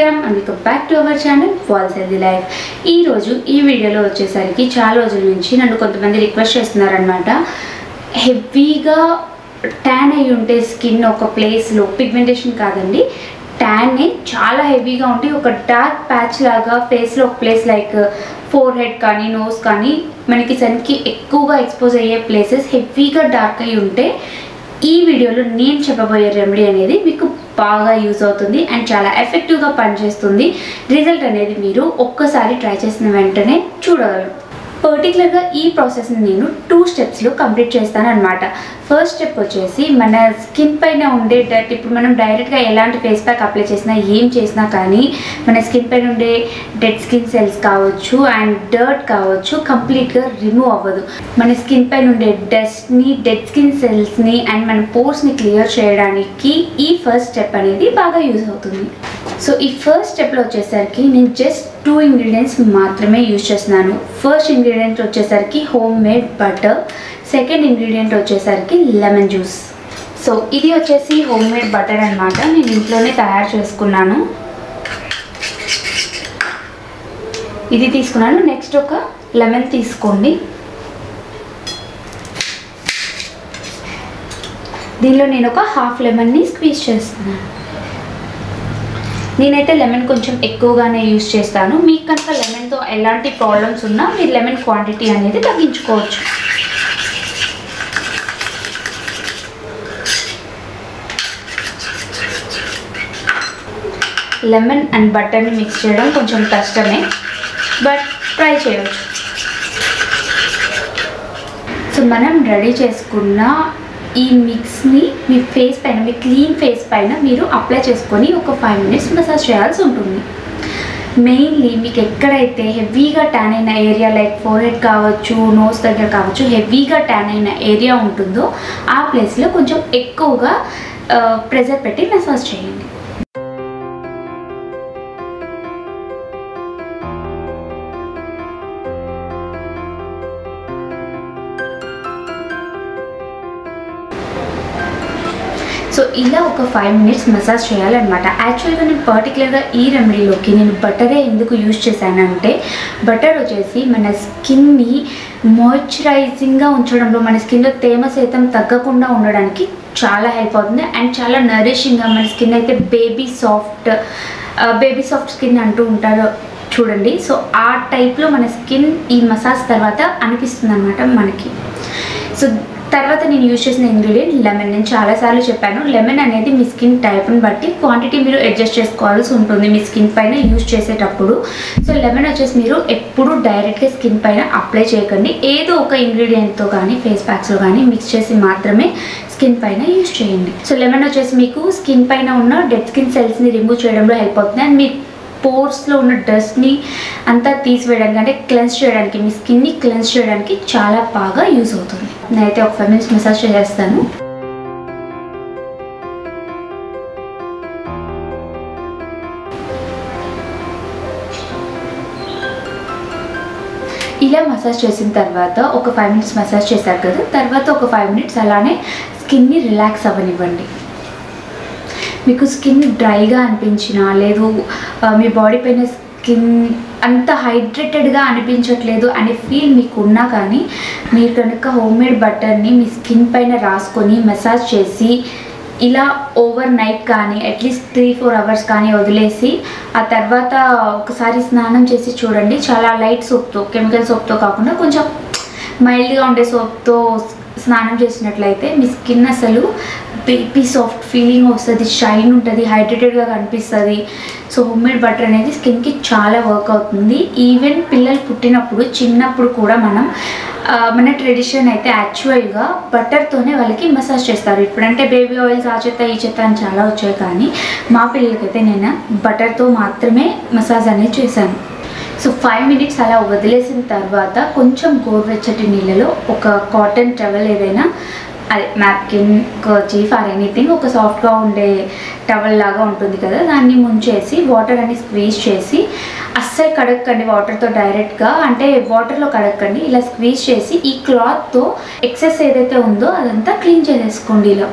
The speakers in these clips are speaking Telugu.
నమస్కారం and welcome back to our channel Walls Healthy Life ఈ రోజు ఈ వీడియోలో వచ్చేసరికి చాలా రోజుల నుంచి నన్ను కొంతమంది రిక్వెస్ట్ చేస్తున్నారనమాట హెవీగా ట్యాన్ అయి ఉంటే స్కిన్ ఒక ప్లేస్లో పిగ్మెంటేషన్ కాదండి ట్యాన్ చాలా హెవీగా ఉంటే ఒక డార్క్ ప్యాచ్ లాగా ఫేస్లో ఒక ప్లేస్ లైక్ ఫోర్ హెడ్ కానీ నోస్ కానీ మనకి సన్కి ఎక్కువగా ఎక్స్పోజ్ అయ్యే ప్లేసెస్ హెవీగా డార్క్ అయి ఉంటే ఈ వీడియోలో నేను చెప్పబోయే రెమెడీ అనేది మీకు బాగా యూజ్ అవుతుంది అండ్ చాలా ఎఫెక్టివ్గా పనిచేస్తుంది రిజల్ట్ అనేది మీరు ఒక్కసారి ట్రై చేసిన వెంటనే చూడగలరు పర్టికులర్గా ఈ ప్రాసెస్ని నేను టూ స్టెప్స్లో కంప్లీట్ చేస్తాను అనమాట ఫస్ట్ స్టెప్ వచ్చేసి మన స్కిన్ పైన ఉండే డర్ట్ ఇప్పుడు మనం డైరెక్ట్గా ఎలాంటి ఫేస్ ప్యాక్ అప్లై చేసినా ఏం చేసినా కానీ మన స్కిన్ పైన ఉండే డెడ్ స్కిన్ సెల్స్ కావచ్చు అండ్ డర్ట్ కావచ్చు కంప్లీట్గా రిమూవ్ అవ్వదు మన స్కిన్ పైన ఉండే డస్ట్ని డెడ్ స్కిన్ సెల్స్ని అండ్ మన పోర్స్ని క్లియర్ చేయడానికి ఈ ఫస్ట్ స్టెప్ అనేది బాగా యూజ్ అవుతుంది సో ఈ ఫస్ట్ స్టెప్లో వచ్చేసరికి నేను జస్ట్ టూ ఇంగ్రీడియంట్స్ మాత్రమే యూజ్ చేస్తున్నాను ఫస్ట్ ఇంగ్రీడియంట్ వచ్చేసరికి homemade butter second ingredient వచ్చేసరికి లెమన్ జ్యూస్ సో ఇది వచ్చేసి హోమ్ మేడ్ బటర్ అనమాట నేను ఇంట్లోనే తయారు చేసుకున్నాను ఇది తీసుకున్నాను నెక్స్ట్ ఒక లెమన్ తీసుకోండి దీనిలో నేను ఒక హాఫ్ లెమన్ని స్క్వీజ్ చేస్తున్నాను నేనైతే లెమన్ కొంచెం ఎక్కువగానే యూస్ చేస్తాను మీకు కనుక లెమన్తో ఎలాంటి ప్రాబ్లమ్స్ ఉన్నా మీరు లెమన్ క్వాంటిటీ అనేది తగ్గించుకోవచ్చు లెమన్ అండ్ బటర్ని మిక్స్ చేయడం కొంచెం కష్టమే బట్ ట్రై చేయవచ్చు సో మనం రెడీ చేసుకున్న ఈ మిక్స్ని మీ ఫేస్ పైన మీ క్లీన్ ఫేస్ పైన మీరు అప్లై చేసుకొని ఒక ఫైవ్ మినిట్స్ మసాజ్ చేయాల్సి ఉంటుంది మెయిన్లీ మీకు ఎక్కడైతే హెవీగా ట్యాన్ అయిన ఏరియా లైక్ ఫోర్ హెడ్ కావచ్చు నోస్ దగ్గర కావచ్చు హెవీగా ట్యాన్ అయిన ఏరియా ఉంటుందో ఆ ప్లేస్లో కొంచెం ఎక్కువగా ప్రెజర్ పెట్టి మసాజ్ చేయండి సో ఇలా ఒక ఫైవ్ మినిట్స్ మసాజ్ చేయాలన్నమాట యాక్చువల్గా నేను పర్టికులర్గా ఈ రెమెడీలోకి నేను బటరే ఎందుకు యూజ్ చేశానంటే బటర్ వచ్చేసి మన స్కిన్ని మాయిశ్చరైజింగ్గా ఉంచడంలో మన స్కిన్లో తేమ శాతం తగ్గకుండా ఉండడానికి చాలా హెల్ప్ అవుతుంది అండ్ చాలా నరిషింగ్గా మన స్కిన్ అయితే baby soft baby soft skin అంటూ ఉంటారు చూడండి సో ఆ టైప్లో మన స్కిన్ ఈ మసాజ్ తర్వాత అనిపిస్తుంది అనమాట మనకి సో తర్వాత నేను యూజ్ చేసిన ఇంగ్రీడియంట్ లెమన్ నేను చాలాసార్లు చెప్పాను లెమన్ అనేది మీ స్కిన్ టైప్ని బట్టి క్వాంటిటీ మీరు అడ్జస్ట్ చేసుకోవాల్సి ఉంటుంది మీ స్కిన్ పైన యూజ్ చేసేటప్పుడు సో లెమన్ వచ్చేసి మీరు ఎప్పుడు డైరెక్ట్గా స్కిన్ పైన అప్లై చేయకండి ఏదో ఒక ఇంగ్రీడియంట్తో కానీ ఫేస్ ప్యాక్స్లో కానీ మిక్స్ చేసి మాత్రమే స్కిన్ పైన యూజ్ చేయండి సో లెమన్ వచ్చేసి మీకు స్కిన్ పైన ఉన్న డెడ్ స్కిన్ సెల్స్ని రిమూవ్ చేయడంలో హెల్ప్ అవుతుంది అండ్ మీ పోర్స్లో ఉన్న డస్ట్ని అంతా తీసివేయడానికి అంటే క్లెన్స్ చేయడానికి మీ స్కిన్ని క్లెన్స్ చేయడానికి చాలా బాగా యూజ్ అవుతుంది నేనైతే ఒక ఫైవ్ మినిట్స్ మసాజ్ చేసేస్తాను ఇలా మసాజ్ చేసిన తర్వాత ఒక ఫైవ్ మినిట్స్ మసాజ్ చేశారు కదా తర్వాత ఒక ఫైవ్ మినిట్స్ అలానే స్కిన్ని రిలాక్స్ అవ్వనివ్వండి మీకు స్కిన్ డ్రైగా అనిపించినా లేదు మీ బాడీ పైన స్కిన్ అంత హైడ్రేటెడ్గా అనిపించట్లేదు అనే ఫీల్ మీకు ఉన్నా కానీ మీరు కనుక హోమ్ మేడ్ బటర్ని మీ స్కిన్ పైన రాసుకొని మసాజ్ చేసి ఇలా ఓవర్ నైట్ కానీ అట్లీస్ట్ త్రీ ఫోర్ అవర్స్ కానీ వదిలేసి ఆ తర్వాత ఒకసారి స్నానం చేసి చూడండి చాలా లైట్ సోప్తో కెమికల్ సోప్తో కాకుండా కొంచెం మైల్డ్గా ఉండే సోప్తో స్నానం చేసినట్లయితే మీ స్కిన్ అసలు బేబీ సాఫ్ట్ ఫీలింగ్ వస్తుంది షైన్ ఉంటుంది హైడ్రేటెడ్గా కనిపిస్తుంది సో హోమ్ మేడ్ బటర్ అనేది స్కిన్కి చాలా వర్క్ అవుతుంది ఈవెన్ పిల్లలు పుట్టినప్పుడు చిన్నప్పుడు కూడా మనం మన ట్రెడిషన్ అయితే యాక్చువల్గా బటర్తోనే వాళ్ళకి మసాజ్ చేస్తారు ఇప్పుడంటే బేబీ ఆయిల్స్ ఆ చెత్త ఈ చెత్త అని చాలా వచ్చాయి కానీ మా పిల్లలకైతే నేను బటర్తో మాత్రమే మసాజ్ అనేది చేశాను సో ఫైవ్ మినిట్స్ అలా వదిలేసిన తర్వాత కొంచెం గోరువెచ్చటి నీళ్ళలో ఒక కాటన్ టవల్ ఏదైనా అదే నాప్కిన్ కర్చీఫ్ ఆర్ ఎనీథింగ్ ఒక సాఫ్ట్గా ఉండే టవల్ లాగా ఉంటుంది కదా దాన్ని ముంచేసి వాటర్ అని స్క్వీజ్ చేసి అస్సలు కడగకండి వాటర్తో డైరెక్ట్గా అంటే వాటర్లో కడగకండి ఇలా స్క్వీజ్ చేసి ఈ క్లాత్తో ఎక్సెస్ ఏదైతే ఉందో అదంతా క్లీన్ చేసేసుకోండి ఇలా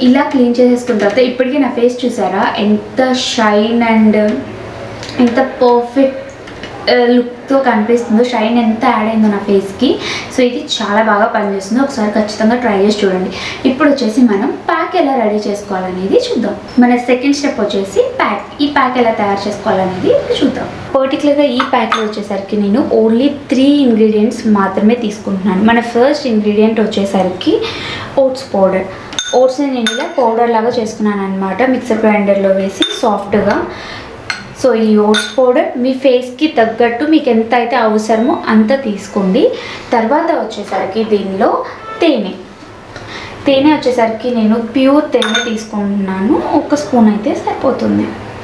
ఇలా క్లీన్ చేసేసుకున్న తర్వాత ఇప్పటికీ నా ఫేస్ చూసారా ఎంత షైన్ అండ్ ఎంత పర్ఫెక్ట్ లుక్తో కనిపిస్తుందో షైన్ ఎంత యాడ్ అయిందో నా ఫేస్కి సో ఇది చాలా బాగా పనిచేస్తుంది ఒకసారి ఖచ్చితంగా ట్రై చేసి చూడండి ఇప్పుడు వచ్చేసి మనం ప్యాక్ ఎలా రెడీ చేసుకోవాలనేది చూద్దాం మన సెకండ్ స్టెప్ వచ్చేసి ప్యాక్ ఈ ప్యాక్ ఎలా తయారు చేసుకోవాలనేది ఇప్పుడు చూద్దాం పర్టికులర్గా ఈ ప్యాక్లో వచ్చేసరికి నేను ఓన్లీ త్రీ ఇంగ్రీడియంట్స్ మాత్రమే తీసుకుంటున్నాను మన ఫస్ట్ ఇంగ్రీడియంట్ వచ్చేసరికి ఓట్స్ పౌడర్ ఓట్స్ని నేను ఇలా పౌడర్ లాగా చేసుకున్నాను అనమాట మిక్సర్ గ్రైండర్లో వేసి సాఫ్ట్గా సో ఈ ఓట్స్ పౌడర్ మీ ఫేస్కి తగ్గట్టు మీకు ఎంత అయితే అవసరమో అంత తీసుకోండి తర్వాత వచ్చేసరికి దీనిలో తేనె తేనె వచ్చేసరికి నేను ప్యూర్ తేనె తీసుకుంటున్నాను ఒక స్పూన్ అయితే సరిపోతుంది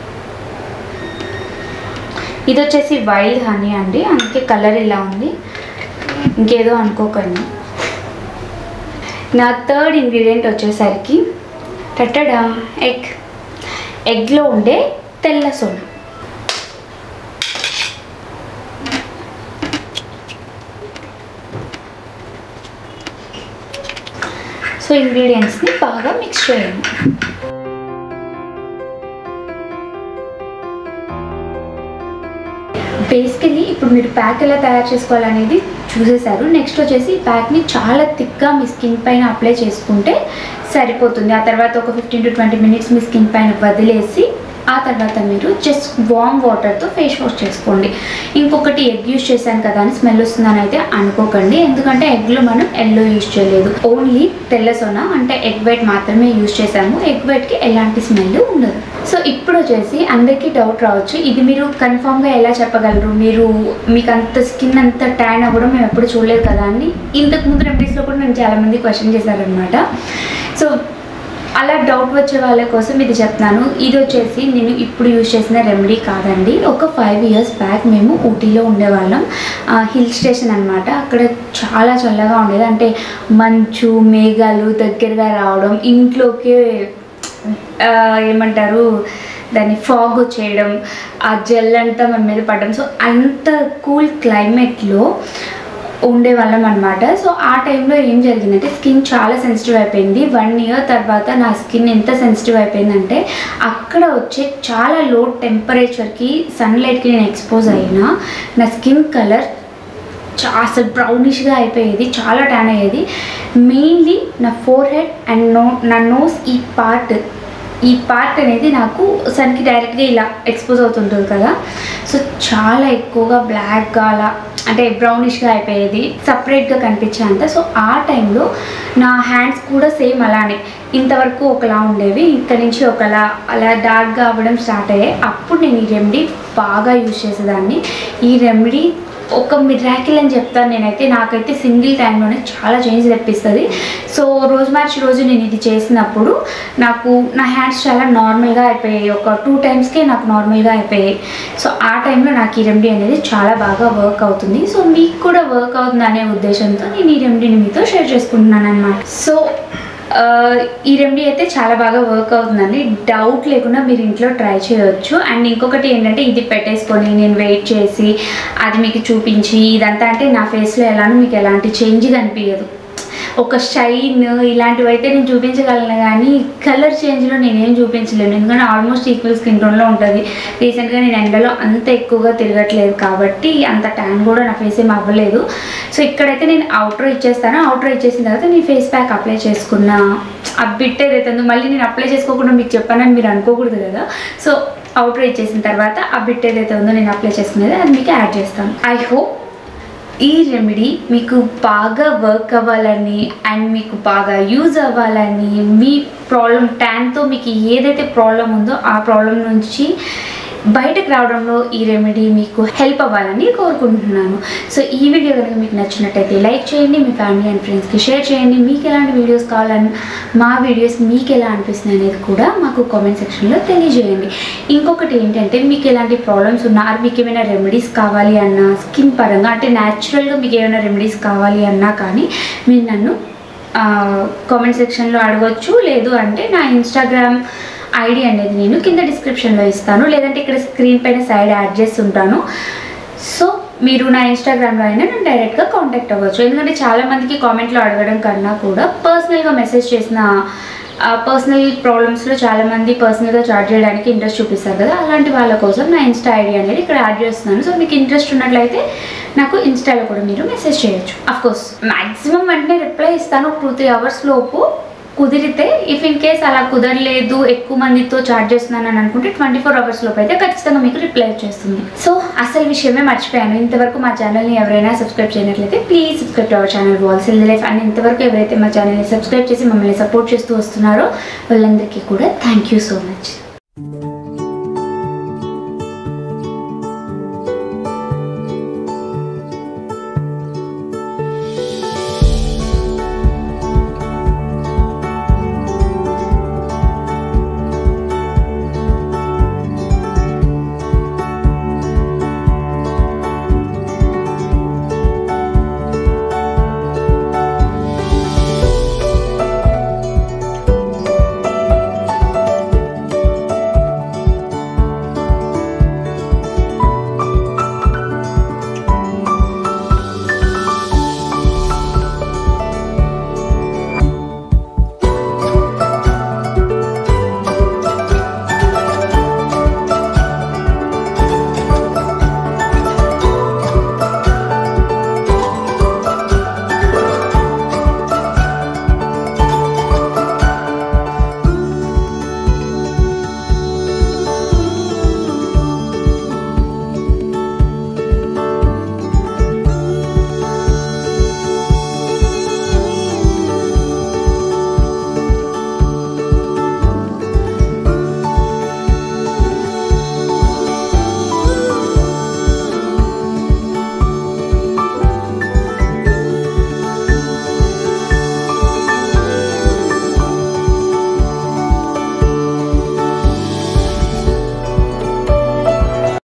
ఇది వచ్చేసి వైల్డ్ హనీ అండి అందుకే కలర్ ఇలా ఉంది ఇంకేదో అనుకోకండి నా థర్డ్ ఇంగ్రీడియంట్ వచ్చేసరికి టట్టడా ఎగ్ ఎగ్లో ఉండే తెల్ల సోనా సో ఇంగ్రీడియంట్స్ని బాగా మిక్స్ చేయండి బేసికలీ ఇప్పుడు మీరు ప్యాక్ ఎలా తయారు చేసుకోవాలనేది చూసేశారు నెక్స్ట్ వచ్చేసి ఈ ప్యాక్ని చాలా థిక్గా మీ స్కిన్ పైన అప్లై చేసుకుంటే సరిపోతుంది ఆ తర్వాత ఒక ఫిఫ్టీన్ టు ట్వంటీ మినిట్స్ మీ స్కిన్ పైన వదిలేసి ఆ తర్వాత మీరు జస్ట్ వామ్ వాటర్తో ఫేస్ వాష్ చేసుకోండి ఇంకొకటి ఎగ్ యూజ్ చేశాను కదా అని స్మెల్ వస్తుందని అయితే అనుకోకండి ఎందుకంటే ఎగ్లో మనం ఎల్లో యూజ్ చేయలేదు ఓన్లీ తెల్ల సోనా అంటే ఎగ్ వైట్ మాత్రమే యూజ్ చేసాము ఎగ్ వైట్కి ఎలాంటి స్మెల్ ఉండదు సో ఇప్పుడు వచ్చేసి అందరికీ డౌట్ రావచ్చు ఇది మీరు కన్ఫామ్గా ఎలా చెప్పగలరు మీరు మీకు అంత స్కిన్ అంత ట్యాన్ అవ్వడం మేము ఎప్పుడు చూడలేదు కదా అని ఇంతకు ముందు రెమెడీస్లో కూడా నేను చాలామంది క్వశ్చన్ చేశారనమాట సో అలా డౌట్ వచ్చే వాళ్ళ కోసం ఇది చెప్తున్నాను ఇది వచ్చేసి నేను ఇప్పుడు యూజ్ చేసిన రెమెడీ కాదండి ఒక ఫైవ్ ఇయర్స్ బ్యాక్ మేము ఊటీలో ఉండేవాళ్ళం హిల్ స్టేషన్ అనమాట అక్కడ చాలా చల్లగా ఉండేది అంటే మంచు మేఘాలు దగ్గరగా రావడం ఇంట్లోకి ఆ, ఏమంటారు దాన్ని ఫాగ్ వచ్చేయడం ఆ జెల్ అంతా మన మీద పడడం సో అంత కూల్ క్లైమేట్లో ఉండేవాళ్ళం అనమాట సో ఆ టైంలో ఏం జరిగిందంటే స్కిన్ చాలా సెన్సిటివ్ అయిపోయింది వన్ ఇయర్ తర్వాత నా స్కిన్ ఎంత సెన్సిటివ్ అయిపోయిందంటే అక్కడ వచ్చే చాలా లో టెంపరేచర్కి సన్లైట్కి నేను ఎక్స్పోజ్ అయినా నా స్కిన్ కలర్ చా అసలు బ్రౌనిష్గా అయిపోయేది చాలా ట్యాన్ అయ్యేది మెయిన్లీ నా ఫోర్ హెడ్ అండ్ నో నా నోస్ ఈ పార్ట్ ఈ పార్ట్ అనేది నాకు సన్కి డైరెక్ట్గా ఇలా ఎక్స్పోజ్ అవుతుంటుంది కదా సో చాలా ఎక్కువగా బ్లాక్గా అలా అంటే బ్రౌనిష్గా అయిపోయేది సపరేట్గా కనిపించేంత సో ఆ టైంలో నా హ్యాండ్స్ కూడా సేమ్ అలానే ఇంతవరకు ఒకలా ఉండేవి ఇక్కడ నుంచి ఒకలా అలా డార్క్గా అవ్వడం స్టార్ట్ అయ్యాయి అప్పుడు నేను ఈ రెమెడీ బాగా యూజ్ చేసేదాన్ని ఈ రెమెడీ ఒక మిరాకిల్ అని చెప్తాను నేనైతే నాకైతే సింగిల్ టైంలోనే చాలా చేంజ్ తెప్పిస్తుంది సో రోజు మార్చి రోజు నేను ఇది చేసినప్పుడు నాకు నా హ్యాండ్స్ చాలా నార్మల్గా అయిపోయాయి ఒక టూ టైమ్స్కే నాకు నార్మల్గా అయిపోయాయి సో ఆ టైంలో నాకు ఈ రెమెడీ అనేది చాలా బాగా వర్క్ అవుతుంది సో మీకు కూడా వర్క్ అవుతుంది అనే ఉద్దేశంతో నేను ఈ రెమెడీని మీతో షేర్ చేసుకుంటున్నాను అనమాట సో ఆ, ఈ రెమెడీ అయితే చాలా బాగా వర్క్ అవుతుందండి డౌట్ లేకుండా మీరు ఇంట్లో ట్రై చేయొచ్చు అండ్ ఇంకొకటి ఏంటంటే ఇది పెట్టేసుకొని నేను వెయిట్ చేసి అది మీకు చూపించి ఇదంతా అంటే నా ఫేస్లో ఎలానో మీకు ఎలాంటి చేంజ్ కనిపించదు ఒక షైన్ ఇలాంటివి అయితే నేను చూపించగలను కానీ కలర్ చేంజ్లో నేనేం చూపించలేను ఎందుకంటే ఆల్మోస్ట్ ఈక్వల్ స్కిన్ టోన్లో ఉంటుంది రీసెంట్గా నేను ఎండలో అంత ఎక్కువగా తిరగట్లేదు కాబట్టి అంత ట్యాన్ కూడా నా ఫేస్ ఏం అవ్వలేదు సో ఇక్కడైతే నేను అవుటర్ ఇచ్చేస్తాను అవుటర్ ఇచ్చేసిన తర్వాత నేను ఫేస్ ప్యాక్ అప్లై చేసుకున్న ఆ బిట్ ఏదైతే ఉందో మళ్ళీ నేను అప్లై చేసుకోకుండా మీకు చెప్పానని మీరు అనుకోకూడదు కదా సో అవుటర్ ఇచ్చేసిన తర్వాత ఆ బిట్ ఏదైతే ఉందో నేను అప్లై చేసుకునేది అది మీకు యాడ్ చేస్తాను ఐ హోప్ ఈ రెమెడీ మీకు బాగా వర్క్ అవ్వాలని అండ్ మీకు బాగా యూజ్ అవ్వాలని మీ ప్రాబ్లం ట్యాన్తో మీకు ఏదైతే ప్రాబ్లం ఉందో ఆ ప్రాబ్లం నుంచి బయటకు రావడంలో ఈ రెమెడీ మీకు హెల్ప్ అవ్వాలని కోరుకుంటున్నాను సో ఈ వీడియో కనుక మీకు నచ్చినట్టయితే లైక్ చేయండి మీ ఫ్యామిలీ అండ్ ఫ్రెండ్స్కి షేర్ చేయండి మీకు ఎలాంటి వీడియోస్ కావాలని మా వీడియోస్ మీకు ఎలా అనిపిస్తున్నాయి అనేది కూడా మాకు కామెంట్ సెక్షన్లో తెలియజేయండి ఇంకొకటి ఏంటంటే మీకు ఎలాంటి ప్రాబ్లమ్స్ ఉన్నా ఆర్ మీకు ఏమైనా రెమెడీస్ కావాలి అన్నా స్కిన్ పరంగా అంటే న్యాచురల్గా మీకు ఏమైనా రెమెడీస్ కావాలి అన్నా కానీ మీరు నన్ను కామెంట్ సెక్షన్లో అడగొచ్చు లేదు అంటే నా ఇన్స్టాగ్రామ్ ఐడి అనేది నేను కింద డిస్క్రిప్షన్లో ఇస్తాను లేదంటే ఇక్కడ స్క్రీన్ పైన సైడ్ యాడ్ చేస్తుంటాను సో మీరు నా ఇన్స్టాగ్రామ్లో అయినా నన్ను డైరెక్ట్గా కాంటాక్ట్ అవ్వచ్చు ఎందుకంటే చాలామందికి కామెంట్లో అడగడం కన్నా కూడా పర్సనల్గా మెసేజ్ చేసిన పర్సనల్ ప్రాబ్లమ్స్లో చాలామంది పర్సనల్గా చార్జ్ చేయడానికి ఇంట్రెస్ట్ చూపిస్తారు కదా అలాంటి వాళ్ళ కోసం నా ఇన్స్టా ఐడి అనేది ఇక్కడ యాడ్ చేస్తున్నాను సో మీకు ఇంట్రెస్ట్ ఉన్నట్లయితే నాకు ఇన్స్టాలో కూడా మీరు మెసేజ్ చేయొచ్చు కోర్స్ మ్యాక్సిమం వెంటనే రిప్లై ఇస్తాను టూ త్రీ అవర్స్ లోపు కుదిరితే ఇఫ్ ఇన్ కేస్ అలా కుదరలేదు ఎక్కువ మందితో చార్జ్ చేస్తున్నాను అని అనుకుంటే ట్వంటీ ఫోర్ అవర్స్ లోపు అయితే ఖచ్చితంగా మీకు రిప్లై వచ్చేస్తుంది సో అసలు విషయమే మర్చిపోయాను ఇంతవరకు మా ఛానల్ని ఎవరైనా సబ్స్క్రైబ్ చేయనట్లయితే please subscribe to our channel Walls Healthy Life and ఇంతవరకు ఎవరైతే మా ఛానల్ని సబ్స్క్రైబ్ చేసి మమ్మల్ని సపోర్ట్ చేస్తూ వస్తున్నారో వాళ్ళందరికీ కూడా థ్యాంక్ యూ సో మచ్